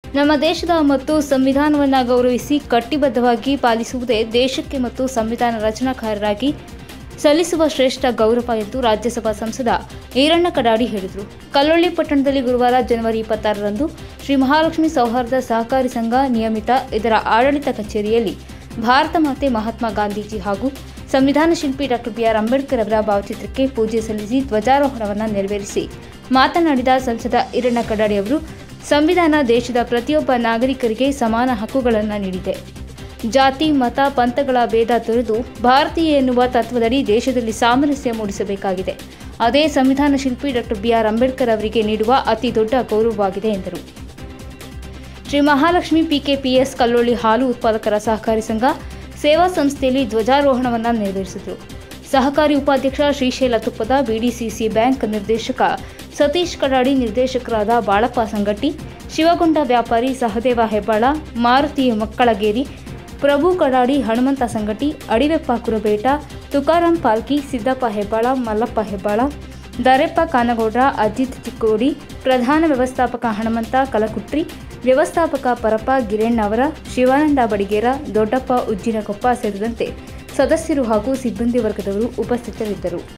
ನಮ್ಮ ದೇಶದ ಮತ್ತು ಸಂವಿಧಾನವನ್ನು ಗೌರವಿಸಿ ಕಟ್ಟಿಬದ್ಧವಾಗಿ ಪಾಲಿಸುವುದೇ ದೇಶಕ್ಕೆ ಮತ್ತು ಸಂವಿಧಾನ ರಚನಾಕಾರರಾಗಿ ಸಲ್ಲಿಸುವ ಶ್ರೇಷ್ಠ ಗೌರವ ಎಂದು ರಾಜ್ಯಸಭಾ ಸಂಸದ ಈರಣ್ಣ ಕಡಾಡಿ ಹೇಳಿದರು ಕಲ್ಲೊಳ್ಳಿ ಪಟ್ಟಣದಲ್ಲಿ ಗುರುವಾರ ಜನವರಿ ಇಪ್ಪತ್ತಾರರಂದು ಶ್ರೀ ಮಹಾಲಕ್ಷ್ಮಿ ಸೌಹಾರ್ದ ಸಹಕಾರಿ ಸಂಘ ನಿಯಮಿತ ಇದರ ಆಡಳಿತ ಕಚೇರಿಯಲ್ಲಿ ಭಾರತ ಮಾತೆ ಮಹಾತ್ಮ ಗಾಂಧೀಜಿ ಹಾಗೂ ಸಂವಿಧಾನ ಶಿಲ್ಪಿ ಡಾಕ್ಟರ್ ಬಿಆರ್ ಅಂಬೇಡ್ಕರ್ ಅವರ ಭಾವಚಿತ್ರಕ್ಕೆ ಪೂಜೆ ಸಲ್ಲಿಸಿ ಧ್ವಜಾರೋಹಣವನ್ನು ನೆರವೇರಿಸಿ ಮಾತನಾಡಿದ ಸಂಸದ ಈರಣ್ಣ ಕಡಾಡಿ ಅವರು ಸಂವಿಧಾನ ದೇಶದ ಪ್ರತಿಯೊಬ್ಬ ನಾಗರಿಕರಿಗೆ ಸಮಾನ ಹಕ್ಕುಗಳನ್ನು ನೀಡಿದೆ ಜಾತಿ ಮತ ಪಂಥಗಳ ಭೇದ ತೊರೆದು ಭಾರತೀಯ ಎನ್ನುವ ತತ್ವದಡಿ ದೇಶದಲ್ಲಿ ಸಾಮರಸ್ಯ ಮೂಡಿಸಬೇಕಾಗಿದೆ ಅದೇ ಸಂವಿಧಾನ ಶಿಲ್ಪಿ ಡಾಕ್ಟರ್ ಬಿಆರ್ ಅಂಬೇಡ್ಕರ್ ಅವರಿಗೆ ನೀಡುವ ಅತಿ ದೊಡ್ಡ ಗೌರವವಾಗಿದೆ ಎಂದರು ಶ್ರೀ ಮಹಾಲಕ್ಷ್ಮಿ ಪಿಕೆಪಿಎಸ್ ಕಲ್ಲೊಳ್ಳಿ ಹಾಲು ಉತ್ಪಾದಕರ ಸಹಕಾರಿ ಸಂಘ ಸೇವಾ ಸಂಸ್ಥೆಯಲ್ಲಿ ಧ್ವಜಾರೋಹಣವನ್ನು ನೆರವೇರಿಸಿದರು ಸಹಕಾರಿ ಉಪಾಧ್ಯಕ್ಷ ಶ್ರೀಶೈಲ ತುಪ್ಪದ ಬಿಡಿಸಿಸಿ ಬ್ಯಾಂಕ್ ನಿರ್ದೇಶಕ ಸತೀಶ್ ಕಡಾಡಿ ನಿರ್ದೇಶಕರಾದ ಬಾಳಪ್ಪ ಸಂಗಟ್ಟಿ ಶಿವಗೊಂಡ ವ್ಯಾಪಾರಿ ಸಹದೇವ ಹೆಬ್ಬಾಳ ಮಾರುತಿ ಮಕ್ಕಳಗೇರಿ ಪ್ರಭು ಕಡಾಡಿ ಹನುಮಂತ ಸಂಗಟಿ ಅಡಿವೆಪ್ಪ ಕುರಬೇಟ ತುಕಾರಾಂ ಪಾಲ್ಕಿ ಸಿದ್ದಪ್ಪ ಹೆಬ್ಬಾಳ ಮಲ್ಲಪ್ಪ ಹೆಬ್ಬಾಳ ದರೆಪ್ಪ ಕಾನಗೌಡ್ರ ಅಜಿತ್ ಚಿಕ್ಕೋಡಿ ಪ್ರಧಾನ ವ್ಯವಸ್ಥಾಪಕ ಹನುಮಂತ ಕಲಕುಟ್ರಿ ವ್ಯವಸ್ಥಾಪಕ ಪರಪ್ಪ ಗಿರಣ್ಣ ಅವರ ಶಿವಾನಂದ ಬಡಿಗೇರ ದೊಡ್ಡಪ್ಪ ಉಜ್ಜಿನಕೊಪ್ಪ ಸೇರಿದಂತೆ ಸದಸ್ಯರು ಹಾಗೂ ಸಿಬ್ಬಂದಿ ವರ್ಗದವರು ಉಪಸ್ಥಿತರಿದ್ದರು